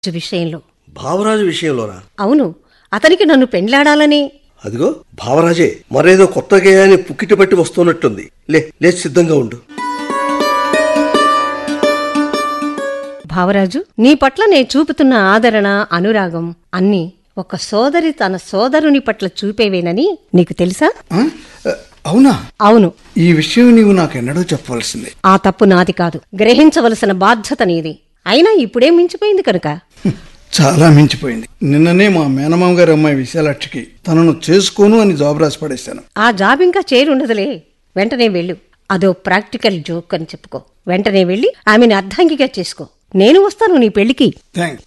విషయంలో భావరాజు విషయంలోనా అవును అతనికి నన్ను పెండ్లాడాలని అదిగో భావరాజే మరేదో కొత్త గేయాన్ని పుక్కిటి పట్టి వస్తున్నట్టుంది లే లేచి సిద్ధంగా ఉండు భావరాజు నీ పట్ల నే చూపుతున్న ఆదరణ అనురాగం అన్నీ ఒక సోదరి తన సోదరుని పట్ల చూపేవేనని నీకు తెలుసా ఆ? అవునా అవును ఈ విషయం నీవు నాకెన్నడూ చెప్పవలసింది ఆ తప్పు నాది కాదు గ్రహించవలసిన బాధ్యత నీది అయినా ఇప్పుడే మించిపోయింది కనుక హ్మ్. చాలా మించిపోయింది నిన్ననే మా మేనమామ గారి అమ్మాయి విశాలాక్షికి తనను చేసుకోను అని జాబ్ రాసి పడేశాను ఆ జాబ్ ఇంకా చేరుండదులే వెంటనే వెళ్ళు అదో ప్రాక్టికల్ జోక్ అని చెప్పుకో వెంటనే వెళ్ళి ఆమెను అర్ధాంగిగా చేసుకో నేను వస్తాను నీ పెళ్లికి థ్యాంక్స్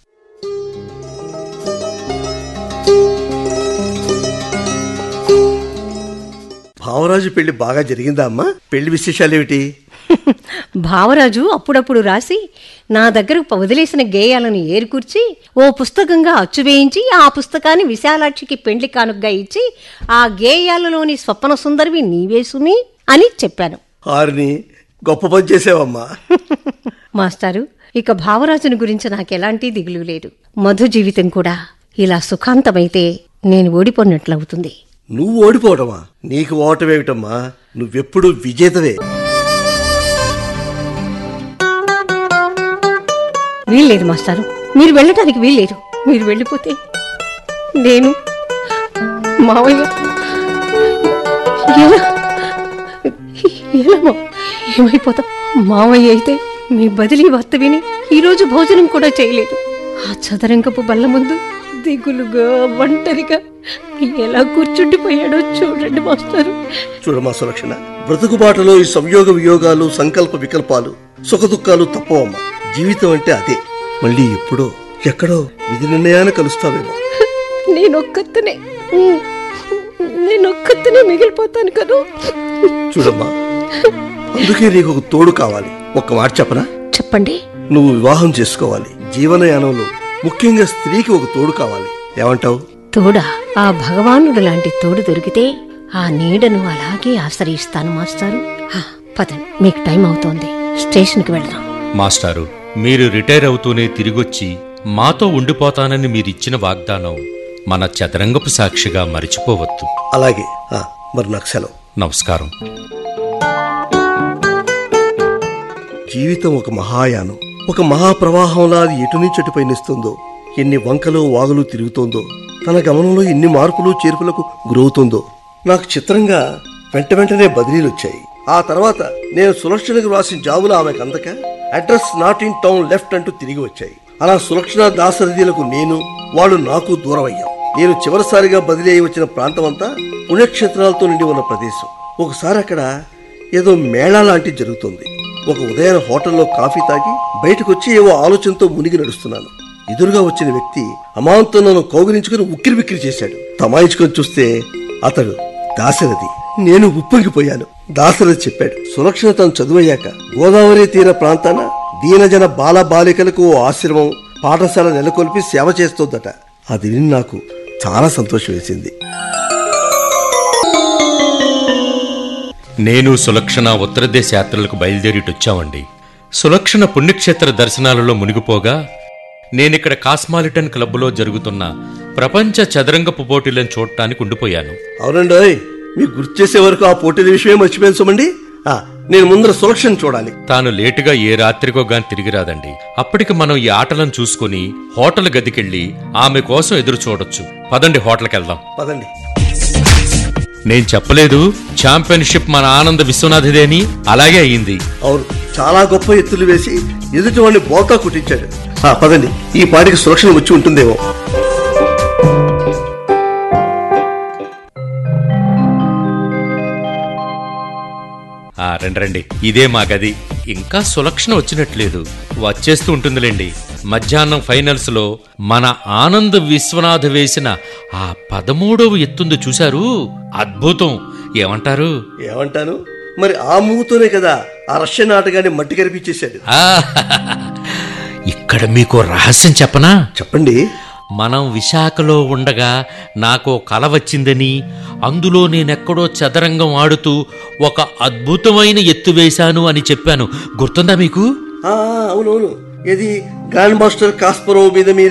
భావరాజు పెళ్లి బాగా జరిగిందా అమ్మా పెళ్లి విశేషాలేమిటి భావరాజు అప్పుడప్పుడు రాసి నా దగ్గర వదిలేసిన గేయాలను ఏరుకూర్చి ఓ పుస్తకంగా అచ్చువేయించి ఆ పుస్తకాన్ని విశాలాక్షికి పెండ్లి కానుగ్గా ఇచ్చి ఆ గేయాలలోని స్వప్న సుందరివి నీవే సుమి అని చెప్పాను ఆరిని గొప్ప పని చేసావమ్మా మాస్టారు ఇక భావరాజుని గురించి నాకెలాంటి దిగులు లేదు మధు జీవితం కూడా ఇలా సుఖాంతమైతే నేను ఓడిపోయినట్లవుతుంది నువ్వు ఓడిపోవటమా నీకు ఓటమేమిటమ్మా నువ్వెప్పుడు విజేతవే వీల్లేదు మాస్టారు మీరు వెళ్ళటానికి వీల్లేదు మీరు వెళ్ళిపోతే నేను మావయ్య ఎలా ఎలా మా- ఏమైపోతా మావయ్య అయితే మీ బదిలీ వార్త విని ఈరోజు భోజనం కూడా చేయలేదు ఆ చదరంగపు బల్ల ముందు దిగులుగా ఒంటరిగా ఎలా కూర్చుండిపోయాడో చూడండి మాస్టారు చూడమ్మా సులక్షణ బ్రతుకుబాటలో ఈ సంయోగ వియోగాలు సంకల్ప వికల్పాలు సుఖదుఖాలు తప్పవమ్మా జీవితం అంటే అదే మళ్ళీ ఎప్పుడో ఎక్కడో విధి నిర్ణయాన్ని కలుస్తావేమో నేనొక్కతనే నేనొక్కతనే మిగిలిపోతాను కదా చూడమ్మా అందుకే నీకు ఒక తోడు కావాలి ఒక్క మాట చెప్పనా చెప్పండి నువ్వు వివాహం చేసుకోవాలి జీవనయానంలో ముఖ్యంగా స్త్రీకి ఒక తోడు కావాలి ఏమంటావు తోడా ఆ భగవానుడు లాంటి తోడు దొరికితే ఆ నీడను అలాగే ఆశ్రయిస్తాను మాస్టారు ఆ, పదండి మీకు టైం అవుతోంది స్టేషన్కి వెళ్దాం మాస్టారు మీరు రిటైర్ అవుతూనే తిరిగొచ్చి మాతో ఉండిపోతానని మీరిచ్చిన వాగ్దానం మన చదరంగపు సాక్షిగా మరిచిపోవద్దు అలాగే ఆ, మరి నాకు సెలవు నమస్కారం జీవితం ఒక మహాయానం ఒక మహాప్రవాహంలా అది ఎటు నుంచి అటు పయనిస్తుందో ఎన్ని వంకలు వాగులు తిరుగుతోందో తన గమనంలో ఎన్ని మార్పులు చేర్పులకు గురవుతోందో నాకు చిత్రంగా వెంట వెంటనే బదిలీలు వచ్చాయి ఆ తర్వాత నేను సులక్షణకు రాసిన జాబులు ఆమెకు అందక address not in town left అంటూ తిరిగి వచ్చాయి అలా సులక్షణ దాసరథీలకు నేను వాళ్ళు నాకు దూరం అయ్యాం నేను చివరిసారిగా బదిలీ అయి వచ్చిన ప్రాంతం అంతా పుణ్యక్షేత్రాలతో నిండి ఉన్న ప్రదేశం ఒకసారి అక్కడ ఏదో మేళా లాంటిది జరుగుతుంది ఒక ఉదయం హోటల్లో కాఫీ తాగి బయటకు వచ్చి ఏవో ఆలోచనతో మునిగి నడుస్తున్నాను ఎదురుగా వచ్చిన వ్యక్తి అమాంతం నన్ను కౌగిలించుకుని ఉక్కిరి బిక్కిరి చేశాడు తమాయించుకొని చూస్తే అతడు దాశరథి నేను ఉప్పొంగిపోయాను దాశరథి చెప్పాడు సులక్షణ తను చదువయ్యాక గోదావరి తీర ప్రాంతాన దీనజన బాల బాలికలకు ఓ ఆశ్రమం పాఠశాల నెలకొల్పి సేవ చేస్తోందట అది విని నాకు చాలా సంతోషం వేసింది నేను సులక్షణ ఉత్తర దేశ యాత్రలకు బయలుదేరిటొచ్చామండి సులక్షణ పుణ్యక్షేత్ర దర్శనాలలో మునిగిపోగా నేనిక్కడ కాస్మాలిటన్ క్లబ్లో జరుగుతున్న ప్రపంచ చదరంగపు పోటీలను చూడటానికి ఉండిపోయాను అవునండి ఓయ్. మీకు గుర్తు చేసే వరకు ఆ పోటీల విషయమే మర్చిపోయాను సుమండి ఆ, నేను ముందర సులక్షణ చూడాలి తాను లేటుగా ఏ రాత్రికో గాని తిరిగి రాదండి అప్పటికి మనం ఈ ఆటలను చూసుకుని హోటల్ గదికెళ్ళి ఆమె కోసం ఎదురు చూడొచ్చు పదండి హోటల్కి వెళ్దాం పదండి నేను చెప్పలేదు ఛాంపియన్షిప్ మన ఆనంద విశ్వనాథిదేని అలాగే అయ్యింది అవును చాలా గొప్ప ఎత్తులు వేసి ఎదుటి వాడిని బోతా కుట్టించాడు ఆ, పదండి ఈ పాటికి సురక్షణ వచ్చి ఉంటుందేమో ఆ రండి రండి ఇదే మా గది ఇంకా సులక్షణ వచ్చినట్లేదు వచ్చేస్తూ ఉంటుందిలేండి మధ్యాహ్నం ఫైనల్స్ లో మన ఆనంద్ విశ్వనాథ్ వేసిన ఆ పదమూడవ ఎత్తుంది చూశారు అద్భుతం ఏమంటారు ఏమంటాను మరి ఆ మూతోనే కదా ఆ రష్యన్ ఆటగాన్ని మట్టి కనిపించేశాడు ఆ, ఇక్కడ మీకు రహస్యం చెప్పనా చెప్పండి మనం విశాఖలో ఉండగా నాకు కల వచ్చిందని అందులో నేనెక్కడో చదరంగం ఆడుతూ ఒక అద్భుతమైన ఎత్తు వేశాను అని చెప్పాను గుర్తుందా మీకు ఆ, అవునవును ఇది గ్రాండ్ మాస్టర్ కాస్పరో మీద మీరు